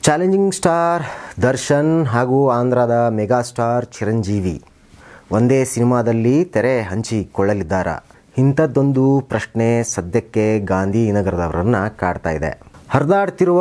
challenging star Darshan ಹಾಗೂ ಆಂಧ್ರದ mega star Chiranjeevi ಒಂದೇ ಸಿನಿಮಾದಲ್ಲಿ ತೆರೆ ಹಂಚಿಕೊಳ್ಳಲಿದ್ದಾರಾ ಇಂಥದ್ದೊಂದು ಪ್ರಶ್ನೆ ಸದ್ಯಕ್ಕೆ ಗಾಂಧಿನಗರದವರನ್ನು ಕಾಡ್ತಾ ಇದೆ ಹರಿದಾಡ್ತಿರುವ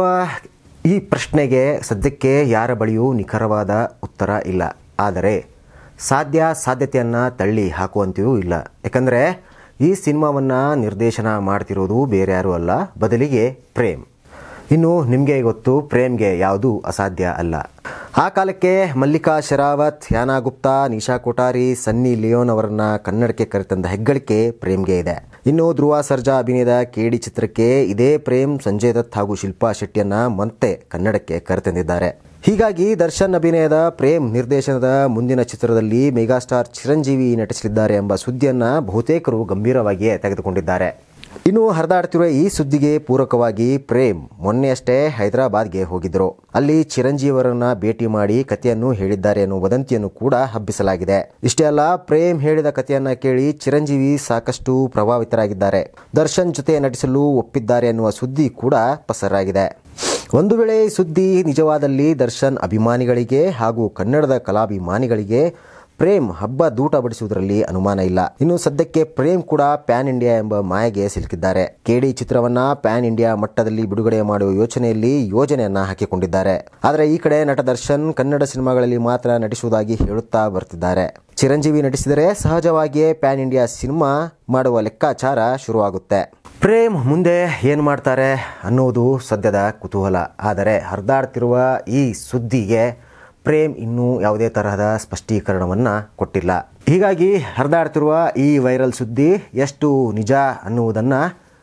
ಈ ಪ್ರಶ್ನೆಗೆ ಸದ್ಯಕ್ಕೆ ಯಾರ ಬಳಿಯೂ ನಿಖರವಾದ ಉತ್ತರ ಇಲ್ಲ ಆದರೆ ಸಾಧ್ಯ ಸಾಧ್ಯತೆಯನ್ನು ತಳ್ಳಿ ಹಾಕುವಂತೆಯೂ ಇಲ್ಲ ಯಾಕಂದರೆ ಈ ಸಿನಿಮಾವನ್ನು ನಿರ್ದೇಶನ ಮಾಡ್ತಿರೋದು ಬೇರೆ ಯಾರೂ ಅಲ್ಲ ಬದಲಿಗೆ ಪ್ರೇಮ್ ಇನ್ನು ನಿಮಗೆ ಗೊತ್ತು ಪ್ರೇಮ್ಗೆ ಯಾವುದೂ ಅಸಾಧ್ಯ ಅಲ್ಲ ಆ ಕಾಲಕ್ಕೆ ಮಲ್ಲಿಕಾ ಶರಾವತ್ ಯಾನಾ ಗುಪ್ತಾ ನಿಶಾ ಕೊಠಾರಿ ಸನ್ನಿ ಲಿಯೋನ್ ಅವರನ್ನ ಕನ್ನಡಕ್ಕೆ ಕರೆತಂದ ಹೆಗ್ಗಳಿಕೆ ಪ್ರೇಮ್ಗೆ ಇದೆ ಇನ್ನು ಧ್ರುವ ಸರ್ಜಾ ಅಭಿನಯದ ಕೇಡಿ ಚಿತ್ರಕ್ಕೆ ಇದೇ ಪ್ರೇಮ್ ಸಂಜಯ್ ದತ್ ಹಾಗೂ ಶಿಲ್ಪಾ ಶೆಟ್ಟಿಯನ್ನ ಮತ್ತೆ ಕನ್ನಡಕ್ಕೆ ಕರೆತಂದಿದ್ದಾರೆ ಹೀಗಾಗಿ ದರ್ಶನ್ ಅಭಿನಯದ ಪ್ರೇಮ್ ನಿರ್ದೇಶನದ ಮುಂದಿನ ಚಿತ್ರದಲ್ಲಿ ಮೆಗಾಸ್ಟಾರ್ ಚಿರಂಜೀವಿ ನಟಿಸಲಿದ್ದಾರೆ ಎಂಬ ಸುದ್ದಿಯನ್ನ ಬಹುತೇಕರು ಗಂಭೀರವಾಗಿಯೇ ತೆಗೆದುಕೊಂಡಿದ್ದಾರೆ ಇನ್ನು ಹರಿದಾಡ್ತಿರುವ ಈ ಸುದ್ದಿಗೆ ಪೂರಕವಾಗಿ ಪ್ರೇಮ್ ಮೊನ್ನೆಯಷ್ಟೇ ಹೈದರಾಬಾದ್ಗೆ ಹೋಗಿದ್ರು ಅಲ್ಲಿ ಚಿರಂಜೀವರನ್ನ ಭೇಟಿ ಮಾಡಿ ಕಥೆಯನ್ನು ಹೇಳಿದ್ದಾರೆ ಎನ್ನುವ ವದಂತಿಯನ್ನು ಕೂಡ ಹಬ್ಬಿಸಲಾಗಿದೆ ಇಷ್ಟೇ ಅಲ್ಲ ಪ್ರೇಮ್ ಹೇಳಿದ ಕಥೆಯನ್ನ ಕೇಳಿ ಚಿರಂಜೀವಿ ಸಾಕಷ್ಟು ಪ್ರಭಾವಿತರಾಗಿದ್ದಾರೆ ದರ್ಶನ್ ಜೊತೆ ನಟಿಸಲು ಒಪ್ಪಿದ್ದಾರೆ ಎನ್ನುವ ಸುದ್ದಿ ಕೂಡ ಪಸರಾಗಿದೆ ಒಂದು ವೇಳೆ ಈ ಸುದ್ದಿ ನಿಜವಾದಲ್ಲಿ ದರ್ಶನ್ ಅಭಿಮಾನಿಗಳಿಗೆ ಹಾಗೂ ಕನ್ನಡದ ಕಲಾಭಿಮಾನಿಗಳಿಗೆ ಪ್ರೇಮ್ ಹಬ್ಬ ದೂಟ ಬಡಿಸುವುದರಲ್ಲಿ ಅನುಮಾನ ಇಲ್ಲ ಇನ್ನು ಸದ್ಯಕ್ಕೆ ಪ್ರೇಮ್ ಕೂಡ ಪ್ಯಾನ್ ಇಂಡಿಯಾ ಎಂಬ ಮಾಯೆಗೆ ಸಿಲುಕಿದ್ದಾರೆ ಕೆಡಿ ಚಿತ್ರವನ್ನ ಪ್ಯಾನ್ ಇಂಡಿಯಾ ಮಟ್ಟದಲ್ಲಿ ಬಿಡುಗಡೆ ಮಾಡುವ ಯೋಚನೆಯಲ್ಲಿ ಯೋಜನೆಯನ್ನ ಹಾಕಿಕೊಂಡಿದ್ದಾರೆ ಆದರೆ ಈ ಕಡೆ ನಟ ದರ್ಶನ್ ಕನ್ನಡ ಸಿನಿಮಾಗಳಲ್ಲಿ ಮಾತ್ರ ನಟಿಸುವುದಾಗಿ ಹೇಳುತ್ತಾ ಬರ್ತಿದ್ದಾರೆ ಚಿರಂಜೀವಿ ನಟಿಸಿದರೆ ಸಹಜವಾಗಿಯೇ ಪ್ಯಾನ್ ಇಂಡಿಯಾ ಸಿನಿಮಾ ಮಾಡುವ ಲೆಕ್ಕಾಚಾರ ಶುರುವಾಗುತ್ತೆ ಪ್ರೇಮ್ ಮುಂದೆ ಏನು ಮಾಡ್ತಾರೆ ಅನ್ನೋದು ಸದ್ಯದ ಕುತೂಹಲ ಆದರೆ ಹರಿದಾಡ್ತಿರುವ ಈ ಸುದ್ದಿಗೆ ಪ್ರೇಮ್ ಇನ್ನೂ ಯಾವುದೇ ತರಹದ ಸ್ಪಷ್ಟೀಕರಣವನ್ನು ಕೊಟ್ಟಿಲ್ಲ ಹೀಗಾಗಿ ಹರಿದಾಡ್ತಿರುವ ಈ ವೈರಲ್ ಸುದ್ದಿ ಎಷ್ಟು ನಿಜ ಅನ್ನುವುದನ್ನು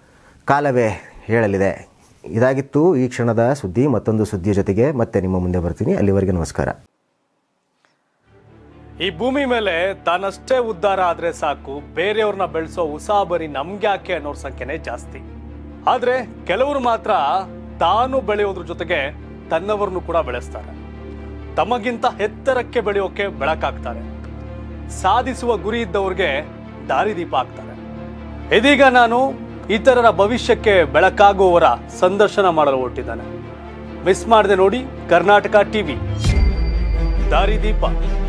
ಕಾಲವೇ ಹೇಳಲಿದೆ ಇದಾಗಿತ್ತು ಈ ಕ್ಷಣದ ಸುದ್ದಿ ಮತ್ತೊಂದು ಸುದ್ದಿಯ ಜೊತೆಗೆ ಮತ್ತೆ ನಿಮ್ಮ ಮುಂದೆ ಬರ್ತೀನಿ ಅಲ್ಲಿವರೆಗೆ ನಮಸ್ಕಾರ ಈ ಭೂಮಿ ಮೇಲೆ ತಾನಷ್ಟೇ ಉದ್ಧಾರ ಆದ್ರೆ ಸಾಕು ಬೇರೆಯವ್ರನ್ನ ಬೆಳೆಸೋ ಉಸಾಬರಿ ನಮ್ಗ್ಯಾಕೆ ಅನ್ನೋರ್ ಸಂಖ್ಯೆನೇ ಜಾಸ್ತಿ ಆದ್ರೆ ಕೆಲವರು ಮಾತ್ರ ತಾನು ಬೆಳೆಯೋದ್ರ ಜೊತೆಗೆ ತನ್ನವರನ್ನು ಕೂಡ ಬೆಳೆಸ್ತಾರೆ ತಮಗಿಂತ ಎತ್ತರಕ್ಕೆ ಬೆಳೆಯೋಕೆ ಬೆಳಕಾಗ್ತಾರೆ ಸಾಧಿಸುವ ಗುರಿ ಇದ್ದವ್ರಿಗೆ ದಾರಿದೀಪ ಆಗ್ತಾರೆ ಇದೀಗ ನಾನು ಇತರರ ಭವಿಷ್ಯಕ್ಕೆ ಬೆಳಕಾಗುವವರ ಸಂದರ್ಶನ ಮಾಡಲು ಹೊರಟಿದ್ದಾನೆ ಮಿಸ್ ಮಾಡದೆ ನೋಡಿ ಕರ್ನಾಟಕ ಟಿವಿ ದಾರಿದೀಪ